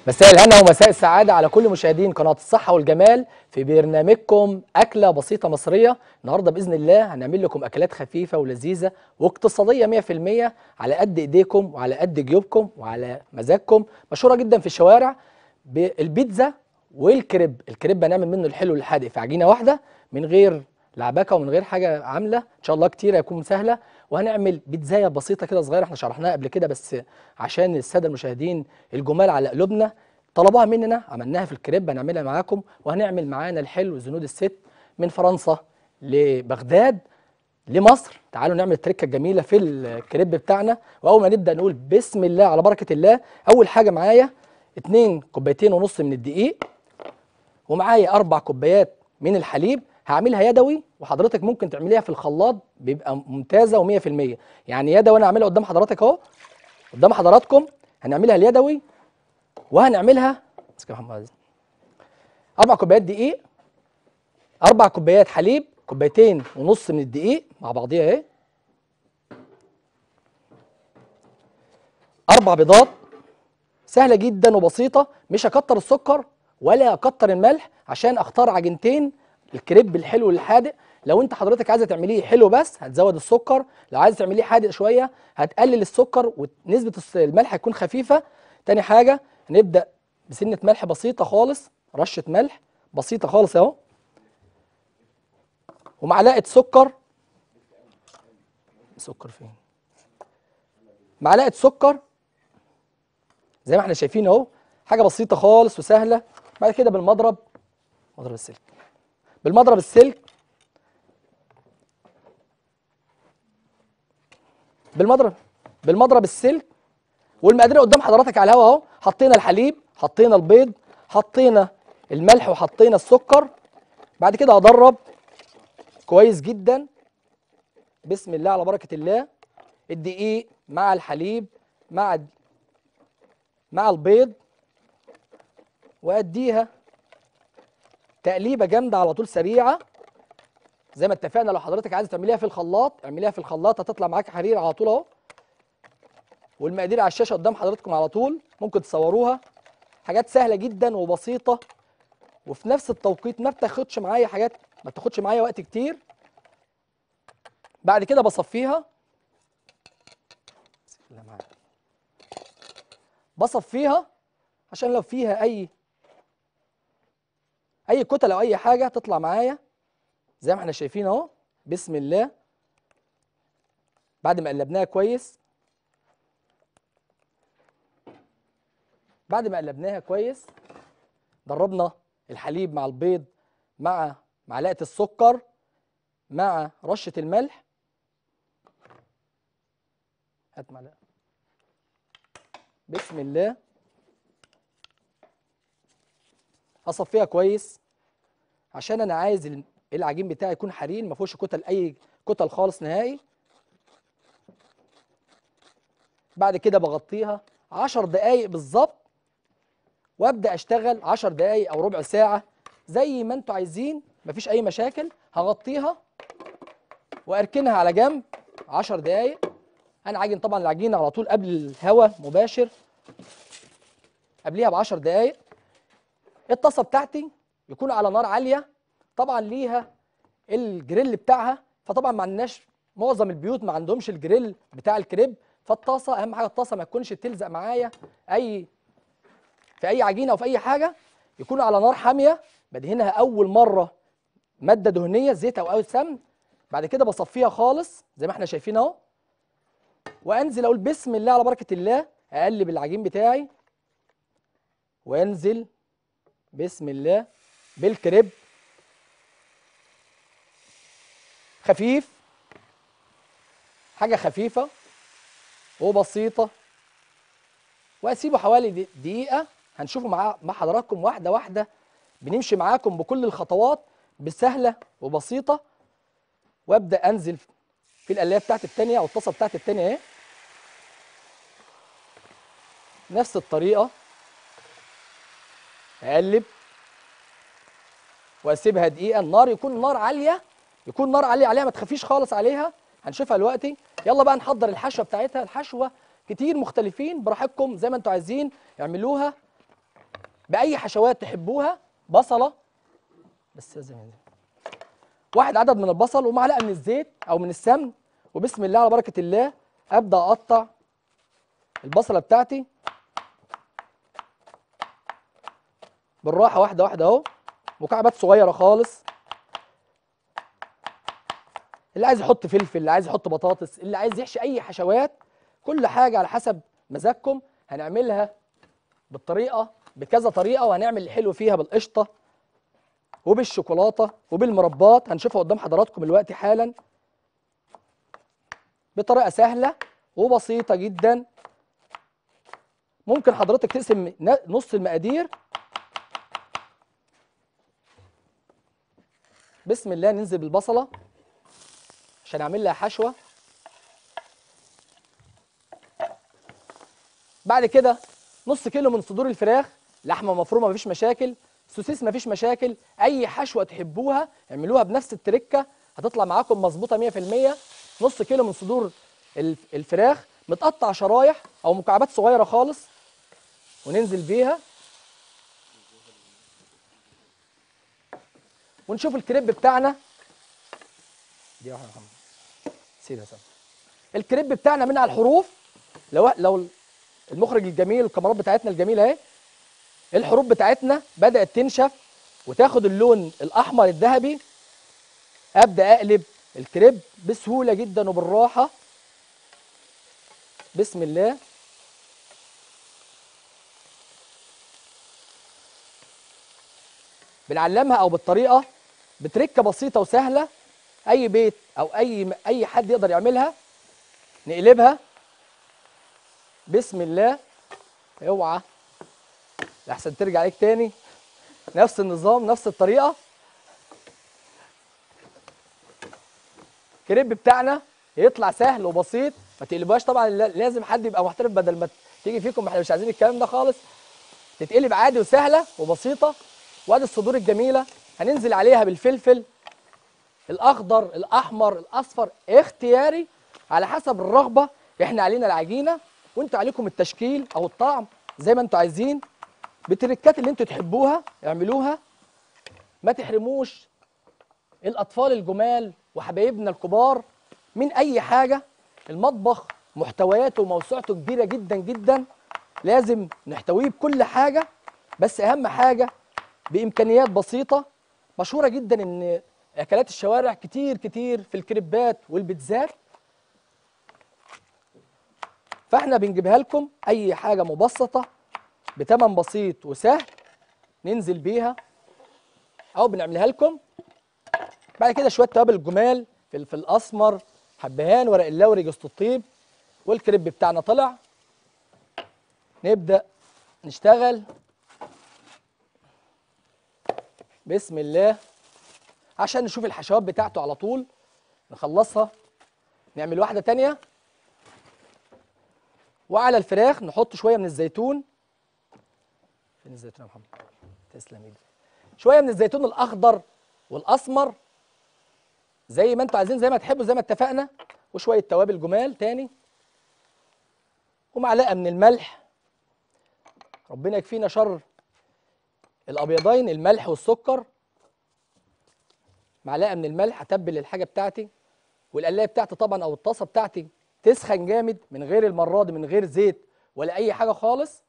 مساء الهنا ومساء السعادة على كل مشاهدين قناة الصحة والجمال في برنامجكم أكلة بسيطة مصرية النهاردة بإذن الله هنعمل لكم أكلات خفيفة ولذيذة واقتصادية 100% على قد إيديكم وعلى قد جيوبكم وعلى مزاجكم مشهورة جدا في الشوارع بالبيتزا والكريب الكريب هنعمل منه الحلو والحادق في عجينة واحدة من غير لعبكه ومن غير حاجه عامله ان شاء الله كتير هيكون سهله وهنعمل بيتزايه بسيطه كده صغيره احنا شرحناها قبل كده بس عشان الساده المشاهدين الجمال على قلوبنا طلبوها مننا عملناها في الكريب هنعملها معاكم وهنعمل معانا الحلو زنود الست من فرنسا لبغداد لمصر تعالوا نعمل التركه الجميله في الكريب بتاعنا واول ما نبدا نقول بسم الله على بركه الله اول حاجه معايا اتنين كوبايتين ونص من الدقيق ومعايا اربع كوبايات من الحليب هعملها يدوي وحضرتك ممكن تعمليها في الخلاط بيبقى ممتازه و100% يعني يدوي انا هعملها قدام حضرتك اهو قدام حضراتكم هنعملها اليدوي وهنعملها مسك يا محمد عزيز. اربع كوبايات دقيق اربع كوبايات حليب كوبايتين ونص من الدقيق مع بعضيها اهي اربع بيضات سهله جدا وبسيطه مش هكتر السكر ولا اكتر الملح عشان اختار عجينتين الكريب الحلو الحادق لو انت حضرتك عايزه تعمليه حلو بس هتزود السكر لو عايزه تعمليه حادق شويه هتقلل السكر ونسبه الملح هتكون خفيفه تاني حاجه هنبدا بسنه ملح بسيطه خالص رشه ملح بسيطه خالص اهو ومعلقه سكر سكر فين معلقه سكر زي ما احنا شايفين اهو حاجه بسيطه خالص وسهله بعد كده بالمضرب مضرب السلك بالمضرب السلك بالمضرب بالمضرب السلك والمقادير قدام حضرتك على الهواء اهو حطينا الحليب حطينا البيض حطينا الملح وحطينا السكر بعد كده هضرب كويس جدا بسم الله على بركه الله الدقيق مع الحليب مع مع البيض واديها تقليبه جامده على طول سريعه زي ما اتفقنا لو حضرتك عايزه تعمليها في الخلاط اعمليها في الخلاط هتطلع معاكي حرير على طول اهو والمقادير على الشاشه قدام حضراتكم على طول ممكن تصوروها حاجات سهله جدا وبسيطه وفي نفس التوقيت ما بتاخدش معايا حاجات ما بتاخدش معايا وقت كتير بعد كده بصفيها بصفيها عشان لو فيها اي اي كتل او اي حاجه تطلع معايا زي ما احنا شايفين اهو بسم الله بعد ما قلبناها كويس بعد ما قلبناها كويس ضربنا الحليب مع البيض مع معلقه السكر مع رشه الملح هات معلقه بسم الله هصفيها كويس عشان انا عايز العجين بتاعي يكون حرير ما فيهوش كتل اي كتل خالص نهائي بعد كده بغطيها 10 دقايق بالظبط وابدا اشتغل 10 دقايق او ربع ساعه زي ما انتوا عايزين مفيش اي مشاكل هغطيها واركنها على جنب 10 دقايق انا عاجن طبعا العجينه على طول قبل الهواء مباشر قبليها ب 10 دقايق الطاسه بتاعتي يكون على نار عاليه طبعا ليها الجريل بتاعها فطبعا ما عندناش معظم البيوت ما عندهمش الجريل بتاع الكريب فالطاسه اهم حاجه الطاسه ما تكونش تلزق معايا اي في اي عجينه او في اي حاجه يكون على نار حاميه بدهنها اول مره ماده دهنيه زيت او او سمن بعد كده بصفيها خالص زي ما احنا شايفين اهو وانزل اقول بسم الله على بركه الله اقلب العجين بتاعي وانزل بسم الله بالكريب خفيف حاجه خفيفه وبسيطه واسيبه حوالي دقيقه هنشوفه مع مع حضراتكم واحده واحده بنمشي معاكم بكل الخطوات بسهله وبسيطه وابدا انزل في القلايه بتاعتي الثانيه او الطاسه بتاعتي الثانيه اهي نفس الطريقه اقلب واسيبها دقيقه النار يكون نار عاليه يكون نار عاليه عليها ما تخافيش خالص عليها هنشوفها دلوقتي يلا بقى نحضر الحشوه بتاعتها الحشوه كتير مختلفين براحتكم زي ما انتوا عايزين اعملوها باي حشوات تحبوها بصله بس لازم ينزل. واحد عدد من البصل ومعلقه من الزيت او من السمن وبسم الله على بركه الله ابدا اقطع البصله بتاعتي بالراحه واحده واحده اهو مكعبات صغيره خالص اللي عايز يحط فلفل اللي عايز يحط بطاطس اللي عايز يحشي اي حشوات كل حاجه على حسب مزاجكم هنعملها بالطريقه بكذا طريقه وهنعمل الحلو فيها بالقشطه وبالشوكولاته وبالمربات هنشوفها قدام حضراتكم دلوقتي حالا بطريقه سهله وبسيطه جدا ممكن حضرتك تقسم ن- نص المقادير بسم الله ننزل بالبصله عشان اعمل لها حشوه بعد كده نص كيلو من صدور الفراخ لحمه مفرومه مفيش مشاكل سوسيس مفيش مشاكل اي حشوه تحبوها اعملوها بنفس التركه هتطلع معاكم مظبوطه 100% نص كيلو من صدور الف- الفراخ متقطع شرايح او مكعبات صغيره خالص وننزل بيها ونشوف الكريب بتاعنا دي واحده يا محمد سيبها سوا الكريب بتاعنا من على الحروف لو لو المخرج الجميل الكاميرات بتاعتنا الجميله اهي الحروف بتاعتنا بدات تنشف وتاخد اللون الاحمر الذهبي ابدا اقلب الكريب بسهوله جدا وبالراحه بسم الله بنعلمها او بالطريقه بتركه بسيطه وسهله اي بيت او اي اي حد يقدر يعملها نقلبها بسم الله اوعى لحسن ترجع عليك تاني نفس النظام نفس الطريقه الكريب بتاعنا يطلع سهل وبسيط ما تقلبوهاش طبعا لا- لازم حد يبقى محترف بدل ما تيجي فيكم احنا مش عايزين الكلام ده خالص تتقلب عادي وسهله وبسيطه وادي الصدور الجميله هننزل عليها بالفلفل الاخضر الاحمر الاصفر اختياري على حسب الرغبه احنا علينا العجينه وانتوا عليكم التشكيل او الطعم زي ما انتوا عايزين بالتركات اللي انتوا تحبوها اعملوها ما تحرموش الاطفال الجمال وحبايبنا الكبار من اي حاجه المطبخ محتوياته وموسوعته كبيره جدا جدا لازم نحتويه بكل حاجه بس اهم حاجه بامكانيات بسيطه مشهوره جدا ان اكلات الشوارع كتير كتير في الكريبات والبيتزات فاحنا بنجيبها لكم اي حاجه مبسطه بتمن بسيط وسهل ننزل بيها او بنعملها لكم بعد كده شويه توابل الجمال فلفل اسمر حبهان ورق اللوري جوز الطيب والكريب بتاعنا طلع نبدا نشتغل بسم الله عشان نشوف الحشوات بتاعته على طول نخلصها نعمل واحده تانية وعلى الفراخ نحط شويه من الزيتون فين الزيتون يا محمد تسلم ايدك شويه من الزيتون الاخضر والاسمر زي ما انتوا عايزين زي ما تحبوا زي ما اتفقنا وشويه توابل جمال تاني ومعلقه من الملح ربنا يكفينا شر الابيضين الملح والسكر معلقه من الملح اتبل الحاجه بتاعتي والقلايه بتاعتي طبعا او الطاسه بتاعتي تسخن جامد من غير المره دي من غير زيت ولا اي حاجه خالص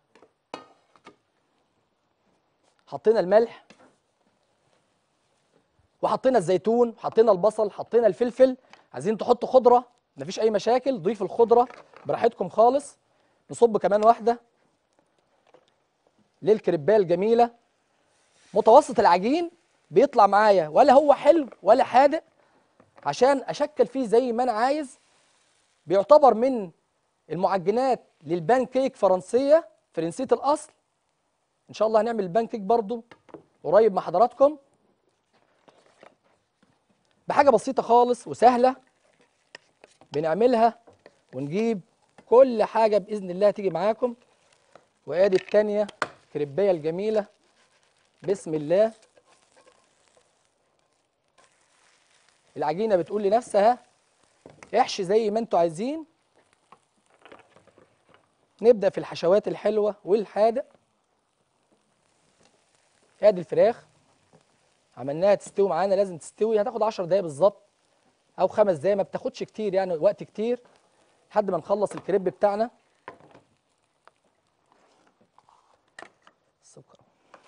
حطينا الملح وحطينا الزيتون حطينا البصل حطينا الفلفل عايزين تحطوا خضره مفيش اي مشاكل ضيف الخضره براحتكم خالص نصب كمان واحده للكريبايه الجميله متوسط العجين بيطلع معايا ولا هو حلو ولا حادق عشان اشكل فيه زي ما انا عايز بيعتبر من المعجنات للبان كيك فرنسيه فرنسيه الاصل ان شاء الله هنعمل البان كيك برضو قريب مع حضراتكم بحاجه بسيطه خالص وسهله بنعملها ونجيب كل حاجه باذن الله تيجي معاكم وادي التانيه كريبايه الجميله بسم الله العجينه بتقول لنفسها احشي زي ما انتوا عايزين نبدا في الحشوات الحلوه والحادق ادي الفراخ عملناها تستوي معانا لازم تستوي هتاخد 10 دقايق بالظبط او خمس دقايق ما بتاخدش كتير يعني وقت كتير لحد ما نخلص الكريب بتاعنا السكر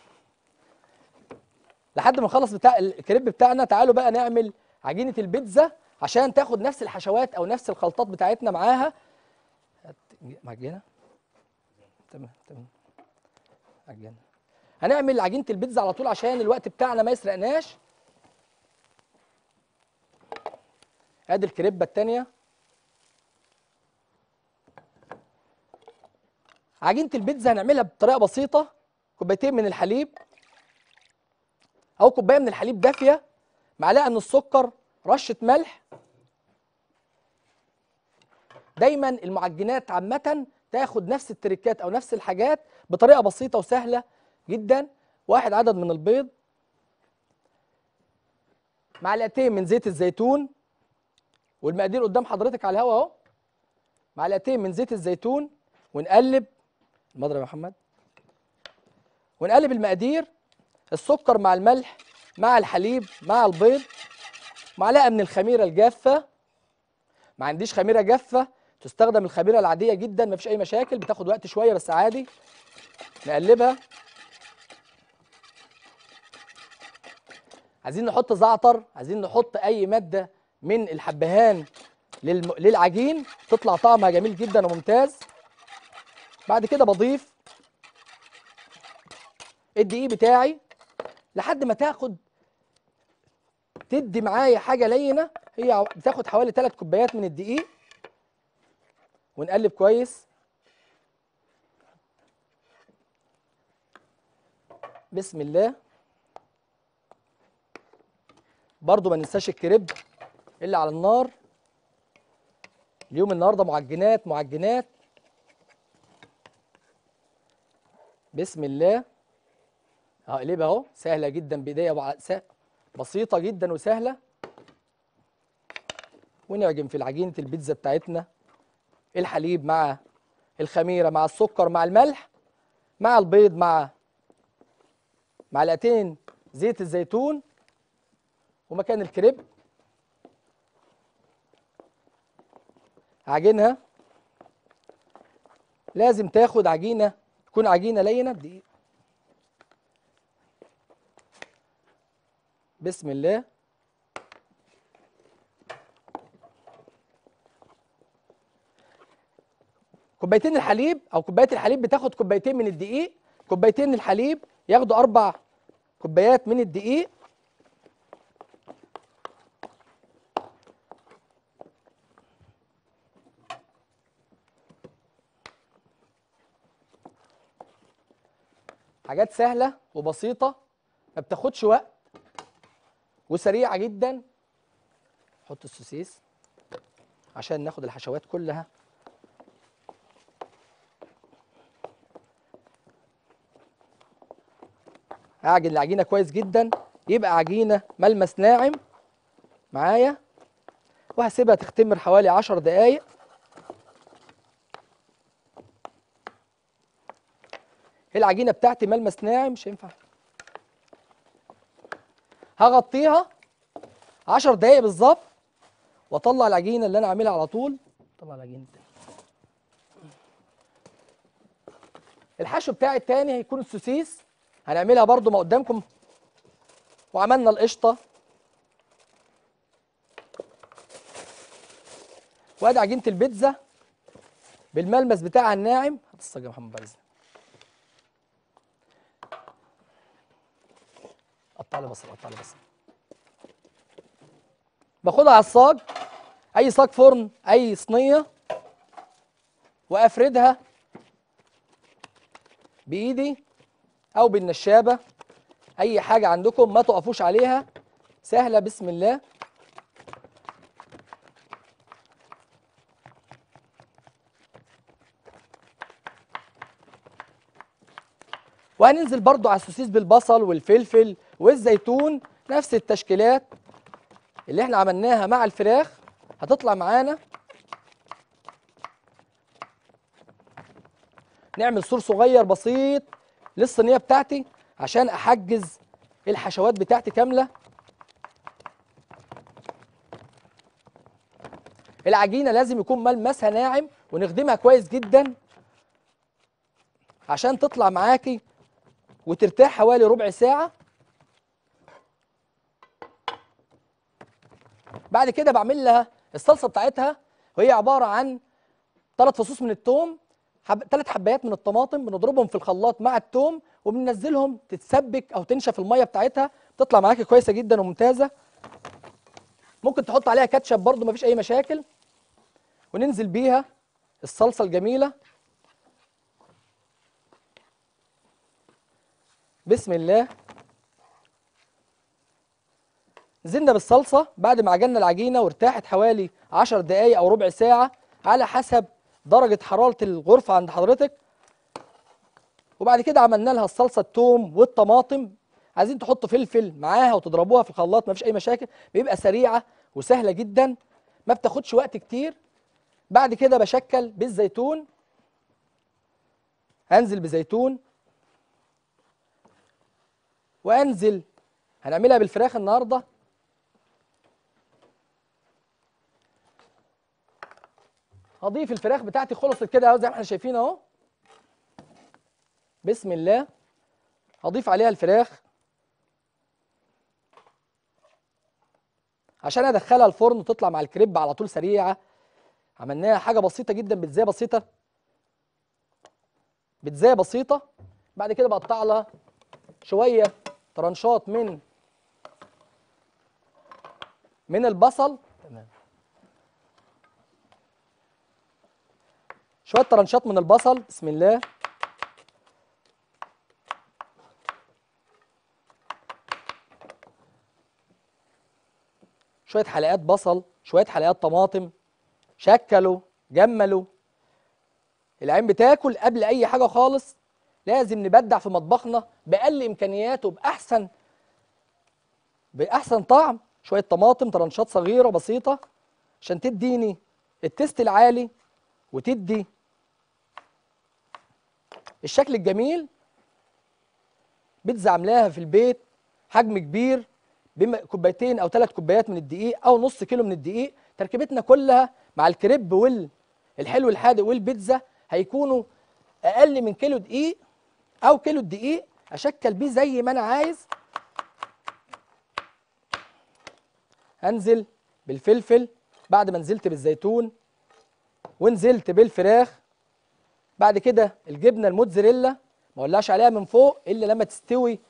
لحد ما نخلص بتاع الكريب بتاعنا تعالوا بقى نعمل عجينه البيتزا عشان تاخد نفس الحشوات او نفس الخلطات بتاعتنا معاها هات معجنه تمام تمام عجينه هنعمل عجينه البيتزا على طول عشان الوقت بتاعنا ما يسرقناش ادي الكريبه التانيه عجينه البيتزا هنعملها بطريقه بسيطه كوبايتين من الحليب او كوبايه من الحليب دافيه معلقه من السكر رشه ملح دايما المعجنات عامه تاخد نفس التريكات او نفس الحاجات بطريقه بسيطه وسهله جدا واحد عدد من البيض معلقتين من زيت الزيتون والمقادير قدام حضرتك على الهواء اهو معلقتين من زيت الزيتون ونقلب المضرب يا محمد ونقلب المقادير السكر مع الملح مع الحليب مع البيض معلقه من الخميره الجافه ما عنديش خميره جافه تستخدم الخميره العاديه جدا ما فيش اي مشاكل بتاخد وقت شويه بس عادي نقلبها عايزين نحط زعتر عايزين نحط اي ماده من الحبهان للم... للعجين تطلع طعمها جميل جدا وممتاز بعد كده بضيف الدقيق بتاعي لحد ما تاخد تدي معايا حاجه لينه هي عو- بتاخد حوالي 3 كوبايات من الدقيق ونقلب كويس بسم الله برضو ما ننساش الكريب اللي على النار اليوم النهارده معجنات معجنات بسم الله هقلبها اهو سهله جدا بايديا وع- س- بسيطه جدا وسهله ونعجن في عجينه البيتزا بتاعتنا الحليب مع الخميره مع السكر مع الملح مع البيض مع معلقتين زيت الزيتون ومكان الكريب عجينها لازم تاخد عجينه تكون عجينه لينه بدقيق بسم الله كوبايتين الحليب او كوبايه الحليب بتاخد كوبايتين من الدقيق كوبايتين الحليب ياخدوا اربع كوبايات من الدقيق حاجات سهله وبسيطه ما بتاخدش وقت وسريعه جدا حط السوسيس عشان ناخد الحشوات كلها اعجن العجينه كويس جدا يبقى عجينه ملمس ناعم معايا وهسيبها تختمر حوالي 10 دقايق العجينه بتاعتي ملمس ناعم مش هينفع هغطيها 10 دقايق بالظبط واطلع العجينه اللي انا عاملها على طول طلع العجينه التاني. الحشو بتاعي التاني هيكون السوسيس هنعملها برضو ما قدامكم وعملنا القشطه وادي عجينه البيتزا بالملمس بتاعها الناعم هات الصاج يا محمد بايزن قطع لي بصل قطع لي بصل باخدها على الصاج اي صاج فرن اي صينيه وافردها بايدي او بالنشابه اي حاجه عندكم ما تقفوش عليها سهله بسم الله وهننزل برضو على السوسيس بالبصل والفلفل والزيتون نفس التشكيلات اللي احنا عملناها مع الفراخ هتطلع معانا نعمل سور صغير بسيط للصينيه بتاعتي عشان احجز الحشوات بتاعتي كامله العجينه لازم يكون ملمسها ناعم ونخدمها كويس جدا عشان تطلع معاكي وترتاح حوالي ربع ساعه بعد كده بعمل لها الصلصه بتاعتها وهي عباره عن ثلاث فصوص من الثوم حب... ثلاث حبايات من الطماطم بنضربهم في الخلاط مع الثوم وبننزلهم تتسبك او تنشف الميه بتاعتها تطلع معاكي كويسه جدا وممتازه ممكن تحط عليها كاتشب برضو مفيش اي مشاكل وننزل بيها الصلصه الجميله بسم الله نزلنا بالصلصه بعد ما عجننا العجينه وارتاحت حوالي 10 دقائق او ربع ساعه على حسب درجه حراره الغرفه عند حضرتك وبعد كده عملنا لها الصلصه الثوم والطماطم عايزين تحطوا فلفل معاها وتضربوها في الخلاط مفيش اي مشاكل بيبقى سريعه وسهله جدا ما بتاخدش وقت كتير بعد كده بشكل بالزيتون هنزل بزيتون وانزل هنعملها بالفراخ النهارده هضيف الفراخ بتاعتي خلصت كده اهو زي ما احنا شايفين اهو بسم الله هضيف عليها الفراخ عشان ادخلها الفرن وتطلع مع الكريب على طول سريعه عملناها حاجه بسيطه جدا بتزايه بسيطه بتزايه بسيطه بعد كده بقطع لها شويه طرنشات من من البصل تمام شويه طرنشات من البصل بسم الله شويه حلقات بصل شويه حلقات طماطم شكلوا جملوا العين بتاكل قبل اي حاجه خالص لازم نبدع في مطبخنا باقل امكانياته باحسن باحسن طعم شويه طماطم طرنشات صغيره بسيطه عشان تديني التست العالي وتدي الشكل الجميل بيتزا عاملاها في البيت حجم كبير بما كوبايتين او ثلاث كوبايات من الدقيق او نص كيلو من الدقيق تركيبتنا كلها مع الكريب وال الحلو الحادق والبيتزا هيكونوا اقل من كيلو دقيق او كيلو الدقيق اشكل بيه زي ما انا عايز هنزل بالفلفل بعد ما نزلت بالزيتون ونزلت بالفراخ بعد كده الجبنه الموتزاريلا ما اولعش عليها من فوق الا لما تستوي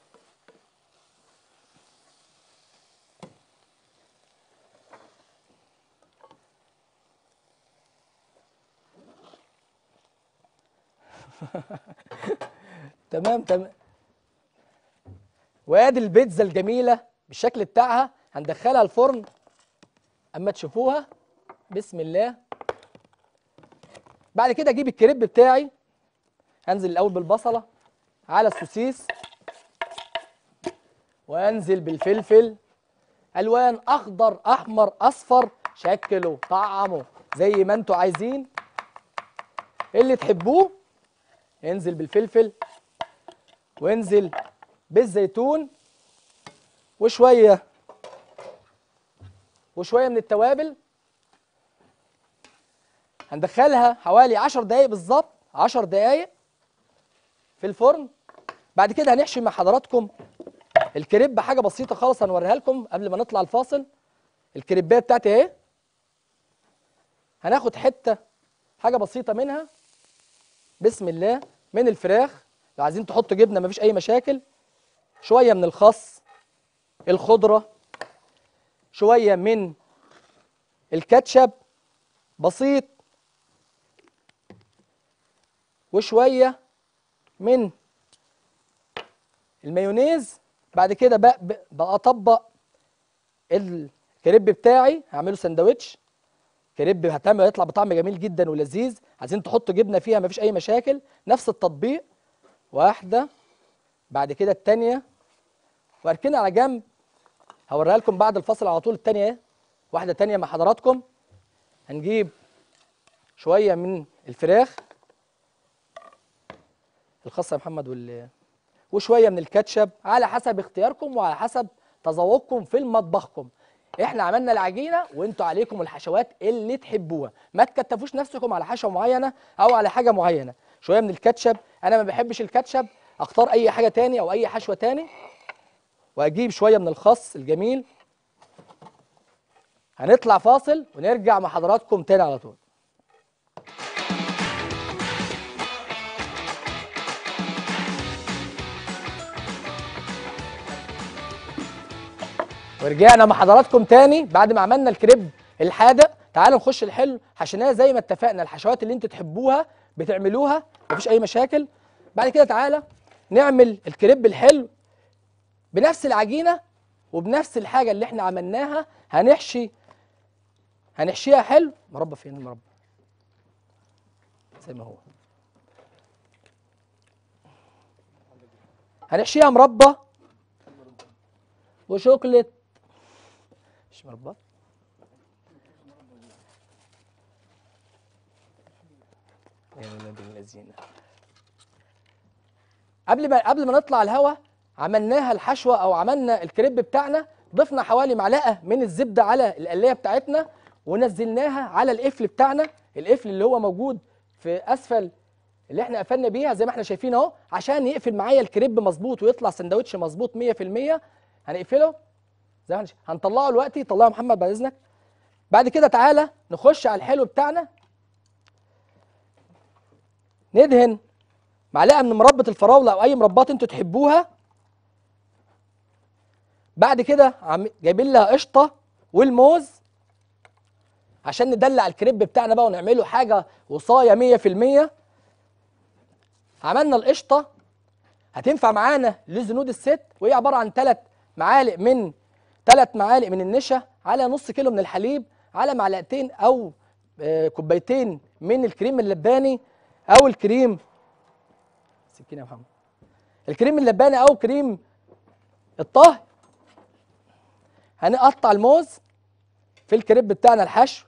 تمام تمام وادي البيتزا الجميله بالشكل بتاعها هندخلها الفرن اما تشوفوها بسم الله بعد كده اجيب الكريب بتاعي هنزل الاول بالبصله على السوسيس وانزل بالفلفل الوان اخضر احمر اصفر شكلوا طعموا زي ما انتوا عايزين اللي تحبوه انزل بالفلفل وانزل بالزيتون وشويه وشويه من التوابل هندخلها حوالي 10 دقايق بالظبط 10 دقايق في الفرن بعد كده هنحشي مع حضراتكم الكريب حاجه بسيطه خالص هنوريها لكم قبل ما نطلع الفاصل الكريبايه بتاعتي اهي هناخد حته حاجه بسيطه منها بسم الله من الفراخ لو عايزين تحطوا جبنه مفيش اي مشاكل شويه من الخس الخضره شويه من الكاتشب بسيط وشويه من المايونيز بعد كده بقى بقى اطبق الكريب بتاعي هعمله سندوتش كريب هتعمل هيطلع بطعم جميل جدا ولذيذ عايزين تحطوا جبنه فيها مفيش اي مشاكل نفس التطبيق واحده بعد كده التانيه واركنها على جنب هوريها لكم بعد الفصل على طول التانيه اهي واحده تانيه مع حضراتكم هنجيب شويه من الفراخ الخاصه يا محمد وال وشويه من الكاتشب على حسب اختياركم وعلى حسب تذوقكم في مطبخكم احنا عملنا العجينه وانتوا عليكم الحشوات اللي تحبوها ما تكتفوش نفسكم على حشوه معينه او على حاجه معينه شويه من الكاتشب انا ما بحبش الكاتشب اختار اي حاجه تاني او اي حشوه تاني واجيب شويه من الخس الجميل هنطلع فاصل ونرجع مع حضراتكم تاني على طول ورجعنا مع حضراتكم تاني بعد ما عملنا الكريب الحادق تعالوا نخش الحلو حشيناه زي ما اتفقنا الحشوات اللي انتوا تحبوها بتعملوها مفيش اي مشاكل بعد كده تعالى نعمل الكريب الحلو بنفس العجينه وبنفس الحاجه اللي احنا عملناها هنحشي هنحشيها حلو مربى فين المربى زي ما هو هنحشيها مربى وشوكليت مش مربى يا ولاد الذين قبل ما قبل ما نطلع الهوا عملناها الحشوه او عملنا الكريب بتاعنا ضفنا حوالي معلقه من الزبده على القلايه بتاعتنا ونزلناها على القفل بتاعنا القفل اللي هو موجود في اسفل اللي احنا قفلنا بيها زي ما احنا شايفين اهو عشان يقفل معايا الكريب مظبوط ويطلع سندوتش مظبوط 100% هنقفله زي ما احنا شايفين. هنطلعه دلوقتي طلعه يا محمد بعد اذنك بعد كده تعالى نخش على الحلو بتاعنا ندهن معلقه من مربى الفراوله او اي مربات انتوا تحبوها بعد كده عم جايبين لها قشطه والموز عشان ندلع الكريب بتاعنا بقى ونعمله حاجه وصايه 100% عملنا القشطه هتنفع معانا لزنود الست وهي عباره عن ثلاث معالق من ثلاث معالق من النشا على نص كيلو من الحليب على معلقتين او آه، كوبايتين من الكريم اللباني او الكريم سكينه يا محمد الكريم اللباني او كريم الطهي هنقطع الموز في الكريب بتاعنا الحشو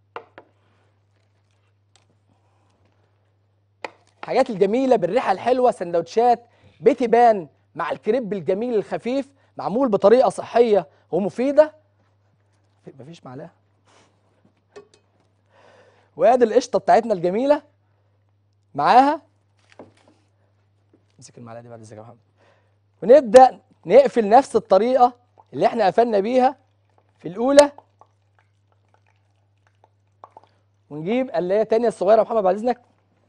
الحاجات الجميله بالريحه الحلوه سندوتشات بتبان مع الكريب الجميل الخفيف معمول بطريقه صحيه ومفيده مفيش معلقه وادي القشطه بتاعتنا الجميله معاها امسك المعلقه دي بعد اذنك يا محمد ونبدا نقفل نفس الطريقه اللي احنا قفلنا بيها في الاولى ونجيب قلايه تانية الصغيره يا محمد بعد اذنك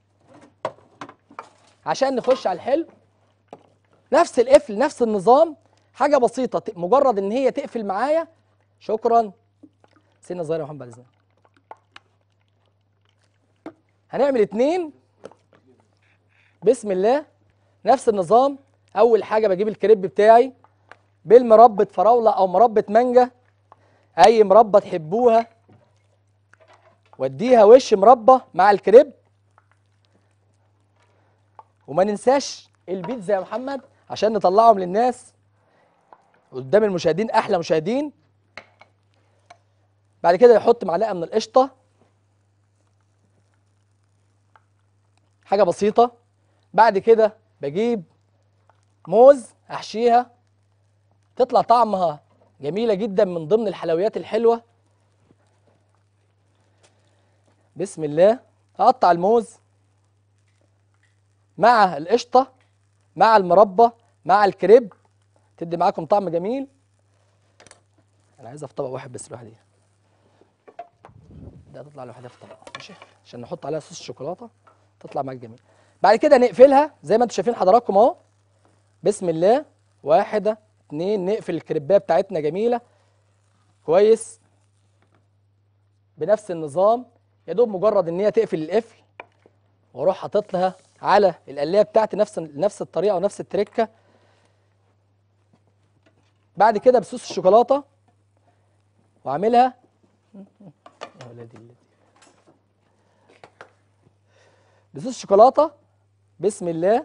عشان نخش على الحلو نفس القفل نفس النظام حاجه بسيطه ت- مجرد ان هي تقفل معايا شكرا سنه صغيره يا محمد بعد اذنك هنعمل اتنين بسم الله نفس النظام اول حاجه بجيب الكريب بتاعي بالمربى فراوله او مربى مانجا اي مربى تحبوها واديها وش مربى مع الكريب وما ننساش البيتزا يا محمد عشان نطلعهم للناس قدام المشاهدين احلى مشاهدين بعد كده يحط معلقه من القشطه حاجه بسيطه بعد كده بجيب موز احشيها تطلع طعمها جميله جدا من ضمن الحلويات الحلوه بسم الله اقطع الموز مع القشطه مع المربى مع الكريب تدي معاكم طعم جميل انا عايزها في طبق واحد بس لوحدها ده تطلع لوحدها في طبق ماشي عشان نحط عليها صوص شوكولاته تطلع معاك جميل بعد كده نقفلها زي ما انتم شايفين حضراتكم اهو بسم الله واحده اتنين نقفل الكريبايه بتاعتنا جميله كويس بنفس النظام يا دوب مجرد ان هي تقفل القفل واروح حاطط لها على القلايه بتاعتي نفس نفس الطريقه ونفس التركه بعد كده بصوص الشوكولاته واعملها يا ولادي اللذيذ. بصوص الشوكولاته بسم الله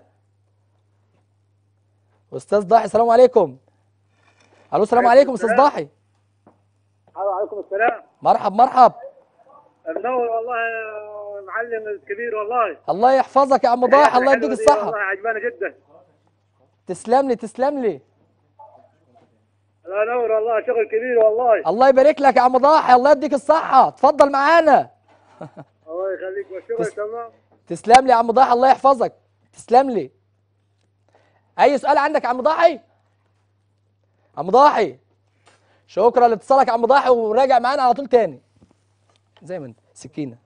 استاذ ضاحي السلام عليكم الو السلام عليكم استاذ ضاحي وعليكم السلام مرحب مرحب منور والله يا معلم الكبير والله الله يحفظك يا عم ضاحي الله يديك الحلوة دي الصحه والله عجباني جدا تسلم لي تسلم لي الله ينور والله شغل كبير والله الله يبارك لك يا عم ضاحي الله يديك الصحه اتفضل معانا الله يخليك والشغل تس- تمام تسلم لي يا عم ضاحي الله يحفظك تسلم لي اي سؤال عندك يا عم ضاحي عم ضاحي شكرا لاتصالك يا عم ضاحي وراجع معانا على طول تاني زي ما انت سكينه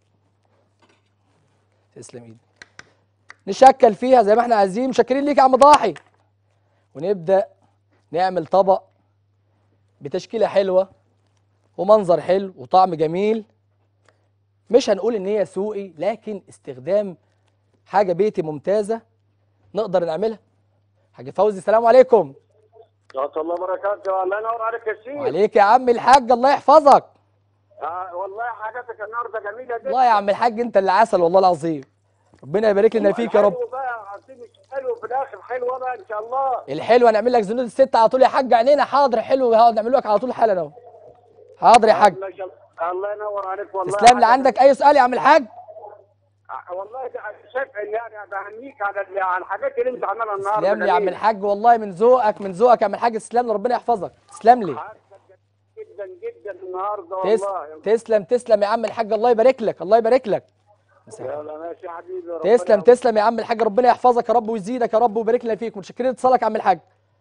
تسلم ايدك نشكل فيها زي ما احنا عايزين مشكرين ليك يا عم ضاحي ونبدا نعمل طبق بتشكيله حلوه ومنظر حلو وطعم جميل مش هنقول ان هي سوقي لكن استخدام حاجه بيتي ممتازه نقدر نعملها حاج فوزي السلام عليكم ورحمة الله وبركاته الله ينور عليك يا شيخ وعليك يا عم الحاج الله يحفظك آه والله حاجاتك النهارده جميله جدا والله يا عم الحاج انت اللي عسل والله العظيم ربنا يبارك لنا فيك يا رب حلو بقى عايزين مش حلو في الاخر حلوه بقى ان شاء الله الحلو هنعمل لك زنود الست على طول يا حاج عينينا حاضر حلو هقعد نعمل لك على طول حالا اهو حاضر يا حاج الله يجل- الله ينور عليك والله تسلم لي حاجاتك- عندك اي سؤال يا عم الحاج آه، والله ده أنا شايف ان يعني بهنيك على ال- على الحاجات اللي انت عاملها النهارده تسلم لي يا عم جميلة. الحاج والله من ذوقك من ذوقك يا عم الحاج تسلم لي ربنا يحفظك تسلم لي حاجتك جدا جدا النهارده تس... والله تسلم تسلم يا عم الحاج الله يبارك لك الله يبارك لك يلا ماشي يا حبيبي ربنا تسلم تسلم يا عم الحاج ربنا يحفظك يا رب ويزيدك يا رب ويبارك لنا فيك متشكرين اتصالك يا عم الحاج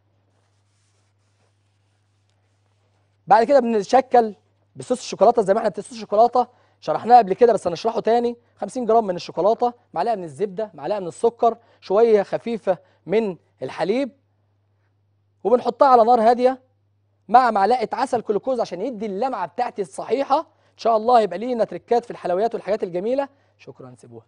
بعد كده بنشكل بصوص الشوكولاته زي ما احنا صوص الشوكولاته شرحناه قبل كده بس هنشرحه تاني 50 جرام من الشوكولاته معلقه من الزبده معلقه من السكر شويه خفيفه من الحليب وبنحطها على نار هاديه مع معلقه عسل جلوكوز عشان يدي اللمعه بتاعتي الصحيحه ان شاء الله يبقى لينا تريكات في الحلويات والحاجات الجميله شكرا سيبوها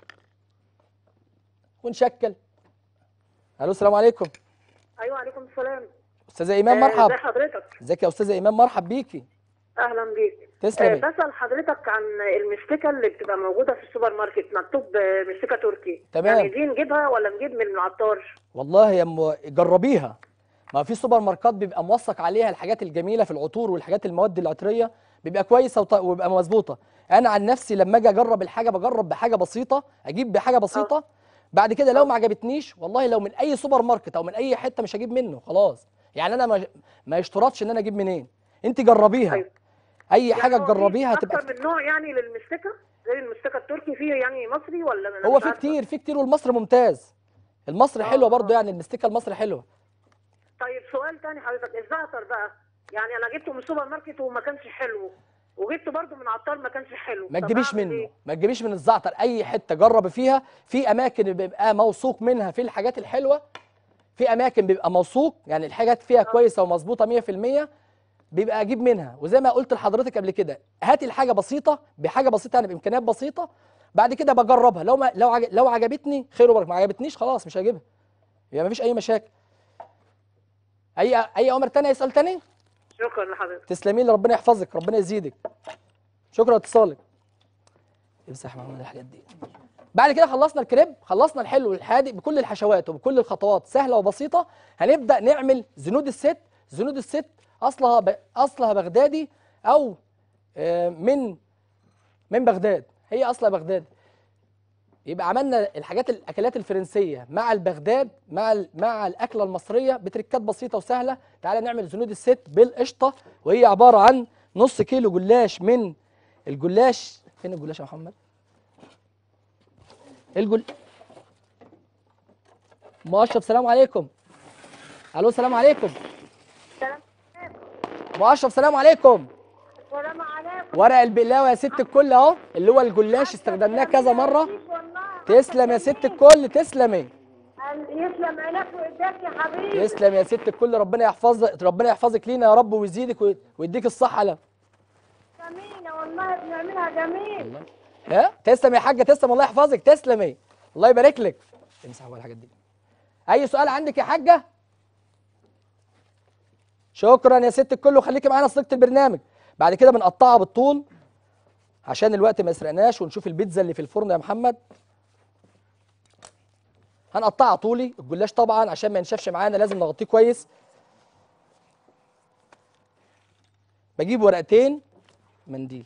ونشكل الو السلام عليكم ايوه عليكم السلام استاذه ايمان آه، مرحب ازي حضرتك ازيك يا استاذه ايمان مرحب بيكي اهلا بيك تسلمي. آه، بسال حضرتك عن المستكه اللي بتبقى موجوده في السوبر ماركت مكتوب آه، مستكه تركي تمام. يعني دي نجيبها ولا نجيب من العطار والله يا م... جربيها ما في سوبر ماركات بيبقى موثق عليها الحاجات الجميله في العطور والحاجات المواد العطريه بيبقى كويسه وط... وبيبقى مظبوطه انا عن نفسي لما اجي اجرب الحاجه بجرب بحاجه بسيطه اجيب بحاجه بسيطه بعد كده لو ما عجبتنيش والله لو من اي سوبر ماركت او من اي حته مش هجيب منه خلاص يعني انا ما, ما يشترطش ان انا اجيب منين انت جربيها أيوة. اي حاجه يعني هو في تجربيها هتبقى اكتر من نوع يعني للمستكه غير المستكه التركي فيه يعني مصري ولا أنا هو مش في عارفة؟ كتير في كتير والمصري ممتاز المصري حلوه آه، برضو آه. يعني المستيكه المصري حلوه طيب سؤال تاني حضرتك الزعتر بقى يعني انا جبته من السوبر ماركت وما كانش حلو وجبته برضه من عطار ما كانش حلو ما طب تجيبيش أعمل منه إيه؟ ما تجيبيش من الزعتر اي حته جرب فيها في اماكن بيبقى موثوق منها في الحاجات الحلوه في اماكن بيبقى موثوق يعني الحاجات فيها كويسه ومظبوطه 100% بيبقى اجيب منها وزي ما قلت لحضرتك قبل كده هاتي الحاجه بسيطه بحاجه بسيطه يعني بامكانيات بسيطه بعد كده بجربها لو ما لو عج... لو عجبتني خير وبركه ما عجبتنيش خلاص مش هجيبها يبقى ما فيش اي مشاكل اي اي امر تاني يسال تاني شكرا لحضرتك تسلمي لي ربنا يحفظك ربنا يزيدك شكرا لاتصالك امسح يا محمد الحاجات دي بعد كده خلصنا الكريب خلصنا الحلو والحادق بكل الحشوات وبكل الخطوات سهله وبسيطه هنبدا نعمل زنود الست زنود الست اصلها ب... اصلها بغدادي او آه، من من بغداد هي اصلها بغداد يبقى عملنا الحاجات الاكلات الفرنسيه مع البغداد مع ال- مع الاكله المصريه بتركات بسيطه وسهله تعالى نعمل زنود الست بالقشطه وهي عباره عن نص كيلو جلاش من الجلاش فين الجلاش يا محمد الجل ام اشرف سلام عليكم الو السلام عليكم سلام ام اشرف سلام عليكم سلام عليكم ورق البقلاوه يا ست الكل اهو اللي هو الجلاش استخدمناه كذا مره تسلم يا ست الكل تسلمي يسلم عينك وايديك يا حبيبي تسلم يا ست الكل ربنا يحفظك ربنا يحفظك لينا يا رب ويزيدك وي- ويديك الصحه لا جميلة والله بنعملها جميل ها تسلم يا حاجه تسلم الله يحفظك تسلمي الله يبارك لك امسح هو الحاجات دي اي سؤال عندك يا حاجه شكرا يا ست الكل وخليكي معانا صديقه البرنامج بعد كده بنقطعها بالطول عشان الوقت ما يسرقناش ونشوف البيتزا اللي في الفرن يا محمد هنقطعها طولي الجلاش طبعا عشان ما ينشفش معانا لازم نغطيه كويس بجيب ورقتين منديل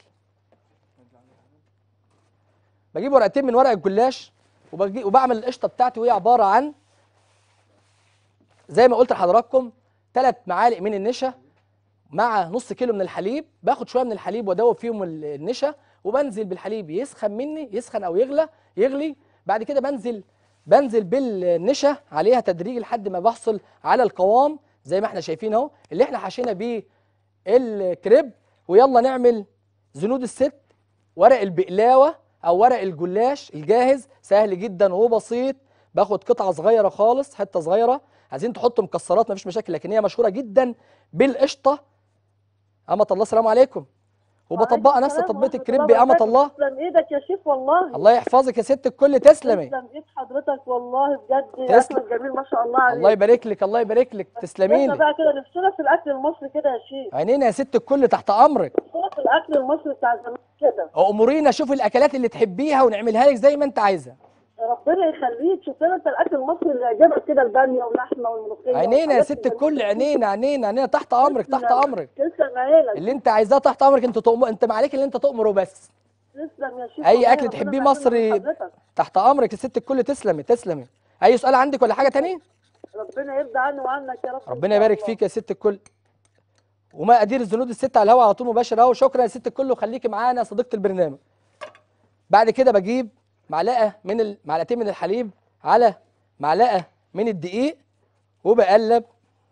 بجيب ورقتين من ورق الجلاش وبجي وبعمل القشطه بتاعتي وهي عباره عن زي ما قلت لحضراتكم ثلاث معالق من النشا مع نص كيلو من الحليب باخد شويه من الحليب وادوب فيهم ال- النشا وبنزل بالحليب يسخن مني يسخن او يغلى يغلي بعد كده بنزل بنزل بالنشا عليها تدريجي لحد ما بحصل على القوام زي ما احنا شايفين اهو اللي احنا حشينا بيه الكريب ويلا نعمل زنود الست ورق البقلاوه او ورق الجلاش الجاهز سهل جدا وبسيط باخد قطعه صغيره خالص حته صغيره عايزين تحطوا مكسرات مفيش مشاكل لكن هي مشهوره جدا بالقشطه امة الله السلام عليكم وبطبقها نفس تطبيقه الكريب يا امة الله تسلم ايدك يا شيف والله الله يحفظك يا ست الكل تسلمي تسلم ايد حضرتك والله بجد تسلم. يا احمد جميل ما شاء الله عليك الله يبارك لك الله يبارك لك تسلمي احنا لي بقى كده نفسنا في الاكل المصري كده يا شيف عينينا يا ست الكل تحت امرك نفسنا في الاكل المصري بتاع زمان كده امورينا شوف الاكلات اللي تحبيها ونعملها لك زي ما انت عايزه ربنا يخليك شوف لنا انت الاكل المصري اللي يعجبك كده الباميه واللحمه والملوخيه عينينا يا والحاجات ست الجميلة الكل دي. عينينا عينينا عينينا تحت امرك تحت تسلم. امرك تسلم عينك اللي انت عايزاه تحت امرك انت تؤمر انت ما عليك اللي انت تؤمره بس تسلم يا شيف اي والله، اكل ربنا تحبيه يعزمنا مصري من حضرتك. تحت امرك يا ست الكل تسلمي تسلمي اي سؤال عندك ولا حاجه تانية ربنا يرضى عني وعنك يا رب إن ربنا شاء يبارك الله. فيك يا ست الكل وما ادير الزنود الست على الهواء على طول مباشر اهو شكرا يا ست الكل وخليكي معانا يا صديقه البرنامج بعد كده بجيب معلقه من ال... معلقتين من الحليب على معلقه من الدقيق وبقلب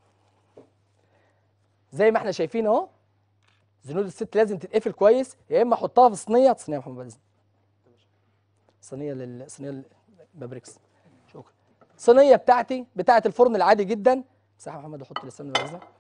زي ما احنا شايفين اهو زنود الست لازم تتقفل كويس يا اما احطها في صينيه صينيه يا محمد بإذن. صينيه لل صينيه البابريكس شكرا صينيه بتاعتي بتاعه الفرن العادي جدا مساحه يا محمد احط لسان بعد اذنك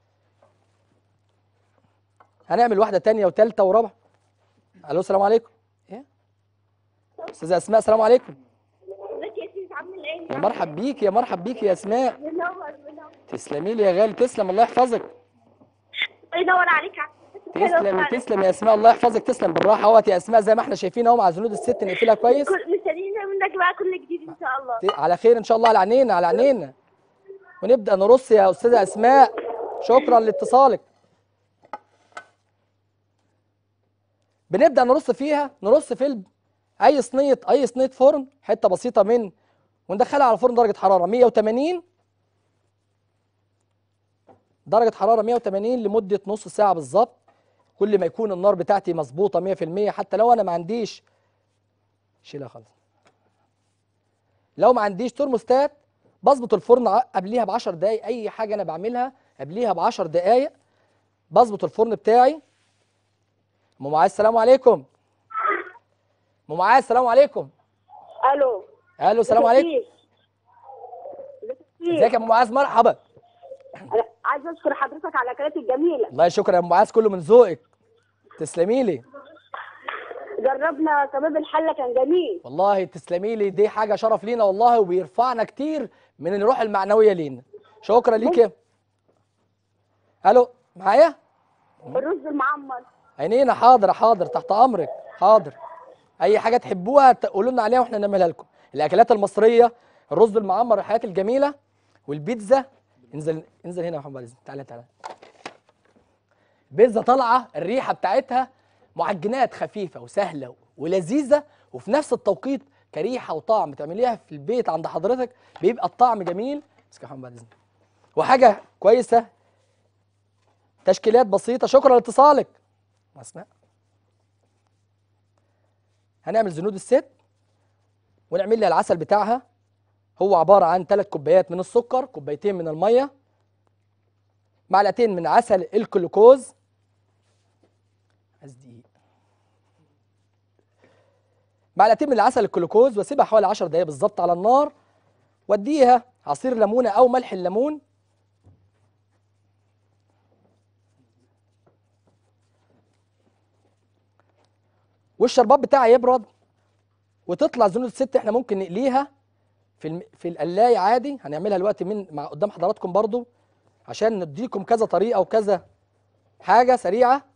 هنعمل واحده تانية وتالتة ورابعه الو السلام عليكم ايه استاذه اسماء السلام عليكم ازيك يا سيدي عامل ايه؟ يا مرحب بيكي يا مرحب بيكي يا اسماء منور منور تسلمي لي يا غالي تسلم الله يحفظك ينور عليك يا عم. تسلم تسلم يا اسماء الله يحفظك تسلم بالراحه اهوت يا اسماء زي ما احنا شايفين اهو مع زنود الست نقفلها كويس كل- مستنيين منك بقى كل جديد ان شاء الله ت- على خير ان شاء الله على عينينا على عينينا ونبدا نرص يا استاذه اسماء شكرا لاتصالك بنبدا نرص فيها نرص في الب... اي صينيه اي صينيه فرن حته بسيطه من وندخلها على فرن درجه حراره 180 درجه حراره 180 لمده نص ساعه بالظبط كل ما يكون النار بتاعتي مظبوطه 100% حتى لو انا ما عنديش شيلها خالص لو ما عنديش ترموستات بظبط الفرن ع- قبليها ب 10 دقايق اي حاجه انا بعملها قبليها ب 10 دقايق بظبط الفرن بتاعي ام معاذ السلام عليكم ام معاذ السلام عليكم الو الو السلام عليكم ازيك يا ام معاذ مرحبا انا عايزه اشكر حضرتك على الاكلات الجميله الله شكرا يا ام معاذ كله من ذوقك تسلمي لي جربنا كباب الحله كان جميل والله تسلمي لي دي حاجه شرف لينا والله وبيرفعنا كتير من الروح المعنويه لينا شكرا ليك يا الو معايا الرز المعمر عينينا حاضر حاضر تحت امرك حاضر اي حاجه تحبوها تقولوا لنا عليها واحنا نعملها لكم الاكلات المصريه الرز المعمر الحاجات الجميله والبيتزا انزل انزل هنا يا محمد عزيز تعالى تعالى بيتزا طالعه الريحه بتاعتها معجنات خفيفه وسهله ولذيذه وفي نفس التوقيت كريحه وطعم تعمليها في البيت عند حضرتك بيبقى الطعم جميل اسكت يا محمد بعد اذنك وحاجه كويسه تشكيلات بسيطه شكرا لاتصالك اسماء هنعمل زنود الست ونعمل لها العسل بتاعها هو عباره عن ثلاث كوبايات من السكر كوبايتين من الميه معلقتين من عسل الجلوكوز عايز دقيق معلقتين من العسل الجلوكوز واسيبها حوالي 10 دقايق بالظبط على النار واديها عصير ليمونه او ملح الليمون والشربات بتاعها يبرد وتطلع زنود الست احنا ممكن نقليها في الم... في القلايه عادي هنعملها دلوقتي من مع قدام حضراتكم برضو عشان نديكم كذا طريقه وكذا حاجه سريعه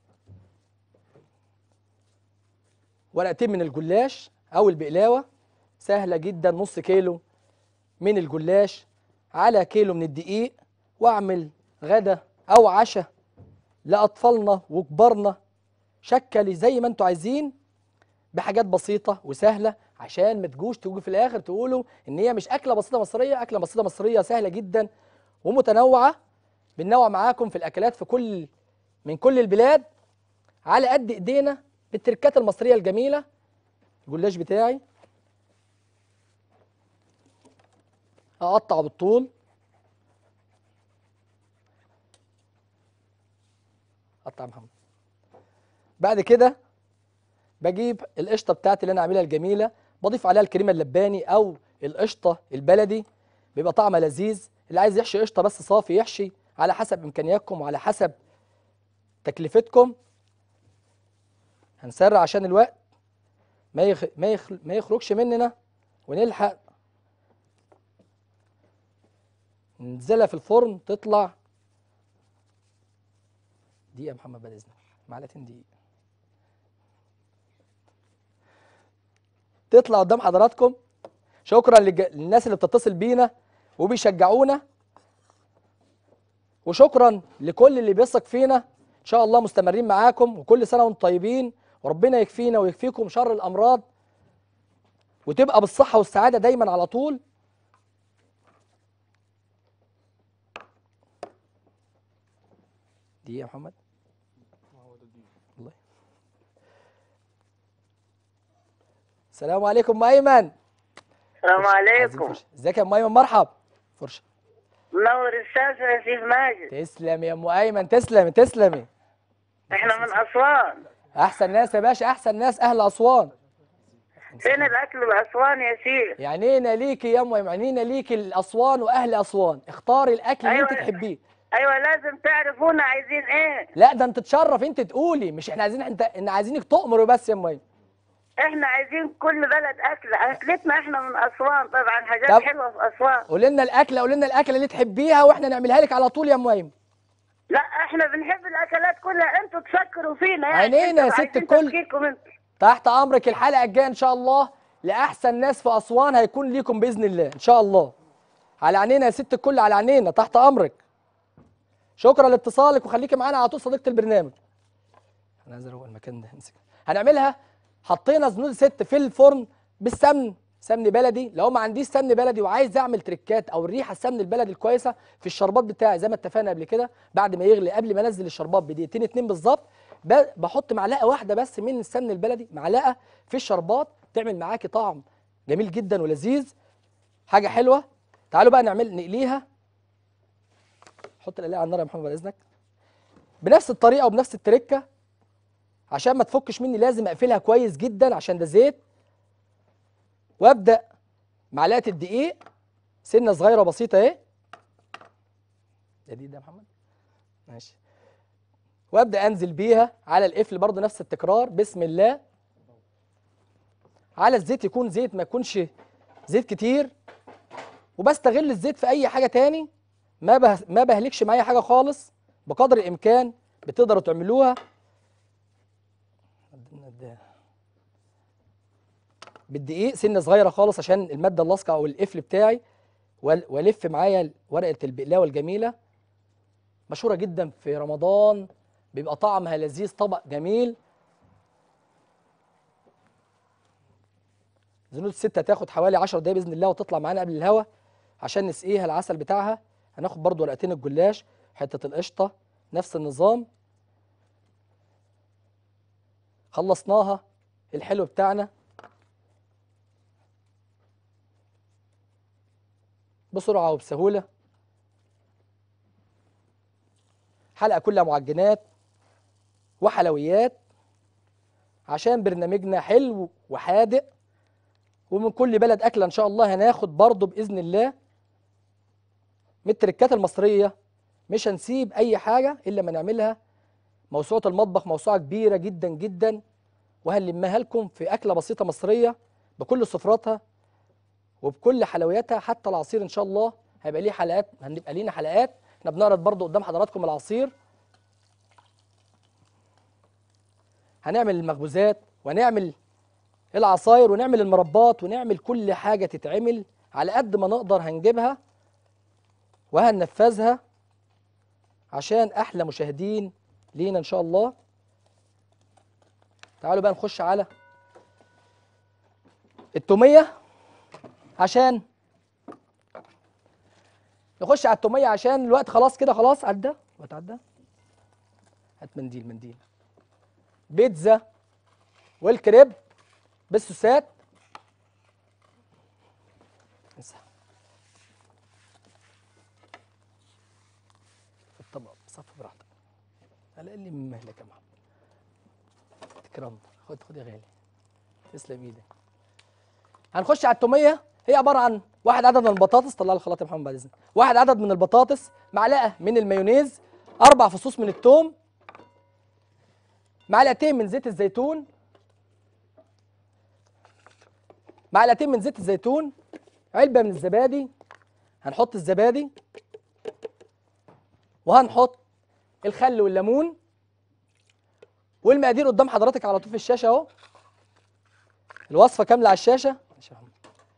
ورقتين من الجلاش او البقلاوه سهله جدا نص كيلو من الجلاش على كيلو من الدقيق واعمل غدا او عشاء لاطفالنا وكبارنا شكلي زي ما انتوا عايزين بحاجات بسيطه وسهله عشان ما تجوش تيجوا في الاخر تقولوا ان هي مش اكله بسيطه مصريه اكله بسيطه مصريه سهله جدا ومتنوعه بننوع معاكم في الاكلات في كل من كل البلاد على قد ايدينا بالتركات المصريه الجميله الجلاش بتاعي اقطع بالطول قطع يا محمد بعد كده بجيب القشطه بتاعتي اللي انا عاملها الجميله بضيف عليها الكريمه اللباني او القشطه البلدي بيبقى طعمها لذيذ اللي عايز يحشي قشطه بس صافي يحشي على حسب امكانياتكم وعلى حسب تكلفتكم هنسرع عشان الوقت ما يخ... ما يخ... ما يخرجش مننا ونلحق ننزلها في الفرن تطلع دقيقة يا محمد بعد إذنك معلقتين دقيقة تطلع قدام حضراتكم شكرا للج... للناس اللي بتتصل بينا وبيشجعونا وشكرا لكل اللي بيثق فينا ان شاء الله مستمرين معاكم وكل سنه وانتم طيبين وربنا يكفينا ويكفيكم شر الامراض وتبقى بالصحه والسعاده دايما على طول دي يا محمد الله السلام عليكم ام ايمن السلام عايزين عليكم فرشة. ازيك يا ام ايمن مرحب فرشه منور الشاشة يا سيف ماجد تسلم يا ام ايمن تسلمي تسلمي احنا من أسوان احسن ناس يا باشا احسن ناس اهل اسوان فين الأكل بأسوان يا سيف يعنينا ليكي يا ام ايمن يعنينا ليكي الاسوان واهل اسوان اختاري الاكل اللي انت أيوة. تحبيه أيوة لازم تعرفونا عايزين إيه لا ده انت تشرف انت تقولي مش احنا عايزين انت ان عايزينك تؤمري بس يا ام ايمن احنا عايزين كل بلد أكل أكلتنا احنا من أسوان طبعا حاجات طب. حلوة في أسوان قولي لنا الاكله قولي لنا الاكله اللي تحبيها واحنا نعملها لك على طول يا ام ايمن لا احنا بنحب الأكلات كلها انتوا تفكروا فينا يعني عينينا يا انتوا ست عايزين الكل. تفكيركم انتوا تحت امرك الحلقه الجايه ان شاء الله لاحسن ناس في اسوان هيكون ليكم باذن الله ان شاء الله على عينينا يا ست الكل على عينينا تحت امرك شكرا لاتصالك وخليكي معانا على طول صديقه البرنامج انا عايز اروق المكان ده امسك هنعملها حطينا زنود ست في الفرن بالسمن سمن بلدي لو ما عنديش سمن بلدي وعايز اعمل تريكات او الريحه السمن البلدي الكويسه في الشربات بتاعي زي ما اتفقنا قبل كده بعد ما يغلي قبل ما انزل الشربات بدقيقتين اتنين بالظبط ب- بحط معلقه واحده بس من السمن البلدي معلقه في الشربات تعمل معاكي طعم جميل جدا ولذيذ حاجه حلوه تعالوا بقى نعمل نقليها حط القلايه على النار يا محمد بعد اذنك بنفس الطريقه وبنفس التركه عشان ما تفكش مني لازم اقفلها كويس جدا عشان ده زيت وابدا معلقه الدقيق سنه صغيره بسيطه اهي ده دي ده يا محمد ماشي وابدا انزل بيها على القفل برضه نفس التكرار بسم الله على الزيت يكون زيت ما يكونش زيت كتير وبستغل الزيت في اي حاجه تاني ما به... ما بهلكش معايا حاجه خالص بقدر الامكان بتقدروا تعملوها بالدقيق سنه صغيره خالص عشان الماده اللاصقه او القفل بتاعي وال- والف معايا ورقه البقلاوه الجميله مشهوره جدا في رمضان بيبقى طعمها لذيذ طبق جميل زنود الستة تاخد حوالي 10 دقايق باذن الله وتطلع معانا قبل الهوا عشان نسقيها العسل بتاعها هناخد برضو ورقتين الجلاش حته القشطه نفس النظام خلصناها الحلو بتاعنا بسرعه وبسهوله حلقه كلها معجنات وحلويات عشان برنامجنا حلو وحادق ومن كل بلد اكله ان شاء الله هناخد برضه باذن الله من التركات المصريه مش هنسيب اي حاجه الا ما نعملها موسوعه المطبخ موسوعه كبيره جدا جدا وهنلمها لكم في اكله بسيطه مصريه بكل سفراتها وبكل حلوياتها حتى العصير ان شاء الله هيبقى ليه حلقات هنبقى لينا حلقات احنا بنعرض برضه قدام حضراتكم العصير هنعمل المخبوزات ونعمل العصاير ونعمل المربات ونعمل كل حاجة تتعمل على قد ما نقدر هنجيبها وهننفذها عشان أحلى مشاهدين لينا إن شاء الله تعالوا بقى نخش على التوميه عشان نخش على التوميه عشان الوقت خلاص كده خلاص عدى الوقت عدى هات منديل منديل بيتزا والكريب بالسوسات امسح الطبق صف براحتك على الاقل من مهلك يا محمد تكرم خد خد يا غالي تسلم ايدك هنخش على التوميه هي عباره عن واحد عدد من البطاطس طلع لي الخلاط يا محمد بعد اذنك واحد عدد من البطاطس معلقه من المايونيز اربع فصوص من الثوم معلقتين من زيت الزيتون معلقتين من زيت الزيتون علبه من الزبادي هنحط الزبادي وهنحط الخل والليمون والمقادير قدام حضرتك على طول في الشاشه اهو الوصفه كامله على الشاشه ماشي يا محمد.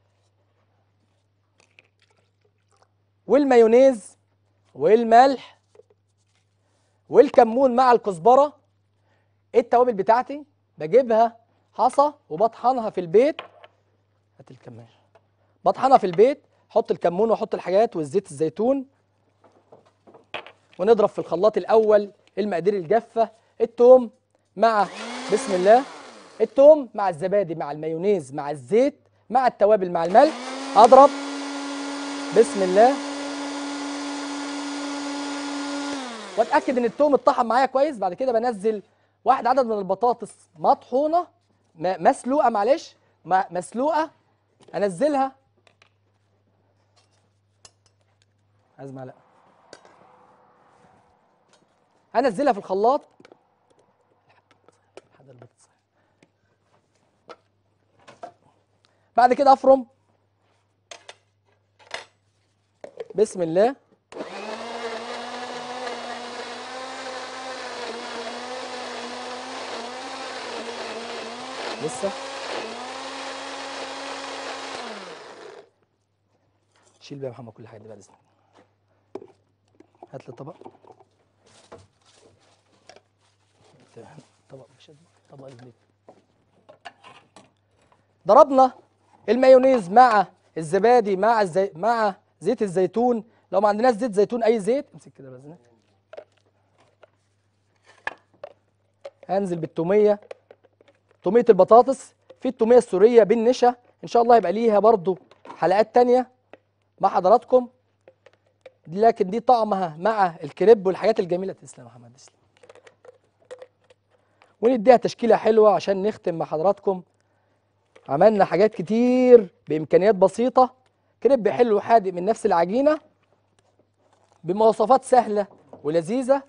والمايونيز والملح والكمون مع الكزبره التوابل بتاعتي بجيبها حصى وبطحنها في البيت هات الكمون بطحنها في البيت احط الكمون واحط الحاجات والزيت الزيتون ونضرب في الخلاط الاول المقادير الجافه التوم مع بسم الله التوم مع الزبادي مع المايونيز مع الزيت مع التوابل مع الملح اضرب بسم الله واتاكد ان التوم اتطحن معايا كويس بعد كده بنزل واحد عدد من البطاطس مطحونه م- مسلوقه معلش م- مسلوقه انزلها عايز معلقه انزلها في الخلاط لحد البطاطس. بعد كده افرم بسم الله لسه شيل بقى يا محمد كل حاجه دي بعد اذنك هات لي الطبق تمام. طبق مش قد- طبق البيت ضربنا المايونيز مع الزبادي مع الزي... مع زيت الزيتون لو ما عندناش زيت زيتون اي زيت امسك كده باذنك هنزل بالتوميه توميه البطاطس في التوميه السوريه بالنشا ان شاء الله يبقى ليها برضو حلقات تانية مع حضراتكم لكن دي طعمها مع الكريب والحاجات الجميله تسلم يا محمد تسلم ونديها تشكيله حلوه عشان نختم مع حضراتكم عملنا حاجات كتير بامكانيات بسيطه كريب حلو حادق من نفس العجينه بمواصفات سهله ولذيذه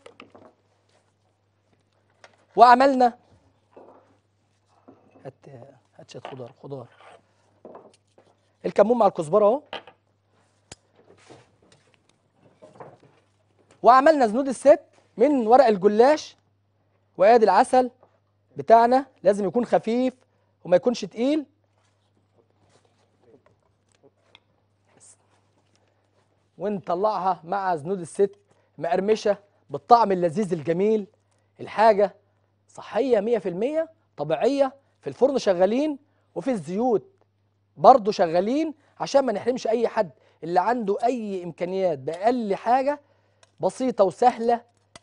وعملنا هات هات شويه خضار خضار الكمون مع الكزبره اهو وعملنا زنود الست من ورق الجلاش وادي العسل بتاعنا لازم يكون خفيف وما يكونش تقيل ونطلعها مع زنود الست مقرمشه بالطعم اللذيذ الجميل الحاجه صحيه 100% طبيعيه في الفرن شغالين وفي الزيوت برضه شغالين عشان ما نحرمش اي حد اللي عنده اي امكانيات باقل حاجه بسيطه وسهله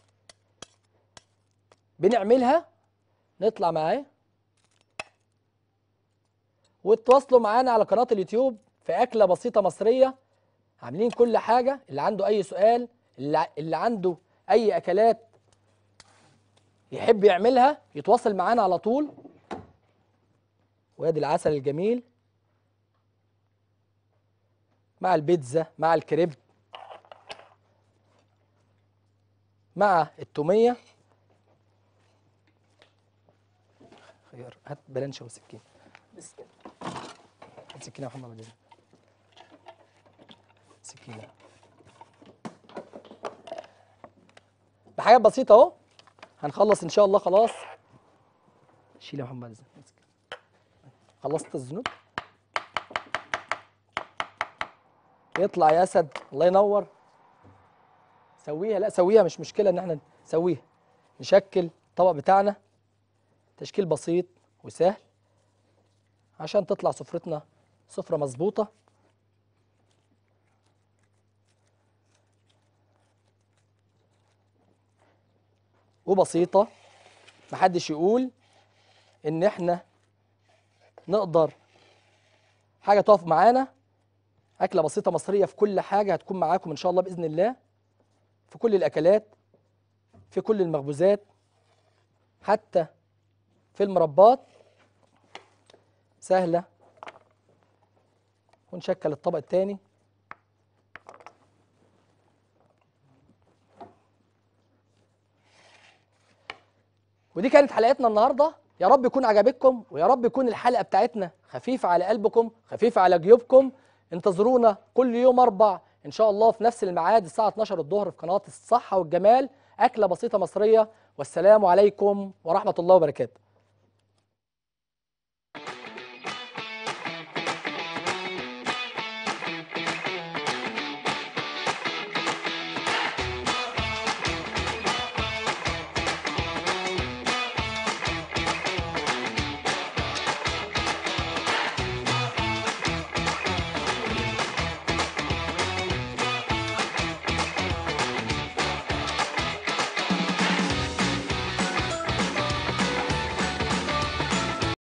بنعملها نطلع معاه وتواصلوا معانا على قناه اليوتيوب في اكله بسيطه مصريه عاملين كل حاجه اللي عنده اي سؤال اللي ع- اللي عنده اي اكلات يحب يعملها يتواصل معانا على طول وادي العسل الجميل مع البيتزا مع الكريب مع التوميه خيار هات بلانشه وسكين بس كده هات سكينه يا محمد بدل. سكينه بحاجات بسيطه اهو هنخلص ان شاء الله خلاص شيل يا محمد بعد إذنك. امسك. خلصت الزنود يطلع يا اسد الله ينور سويها لا سويها مش مشكله ان احنا نسويها نشكل الطبق بتاعنا تشكيل بسيط وسهل عشان تطلع سفرتنا سفرة مظبوطة وبسيطة محدش يقول ان احنا نقدر حاجة تقف معانا أكلة بسيطة مصرية في كل حاجة هتكون معاكم إن شاء الله بإذن الله في كل الأكلات في كل المخبوزات حتى في المربات سهلة ونشكل الطبق التاني ودي كانت حلقتنا النهارده يا رب يكون عجبتكم ويا رب يكون الحلقه بتاعتنا خفيفه على قلبكم خفيفه على جيوبكم انتظرونا كل يوم اربع ان شاء الله في نفس الميعاد الساعه 12 الظهر في قناه الصحه والجمال اكله بسيطه مصريه والسلام عليكم ورحمه الله وبركاته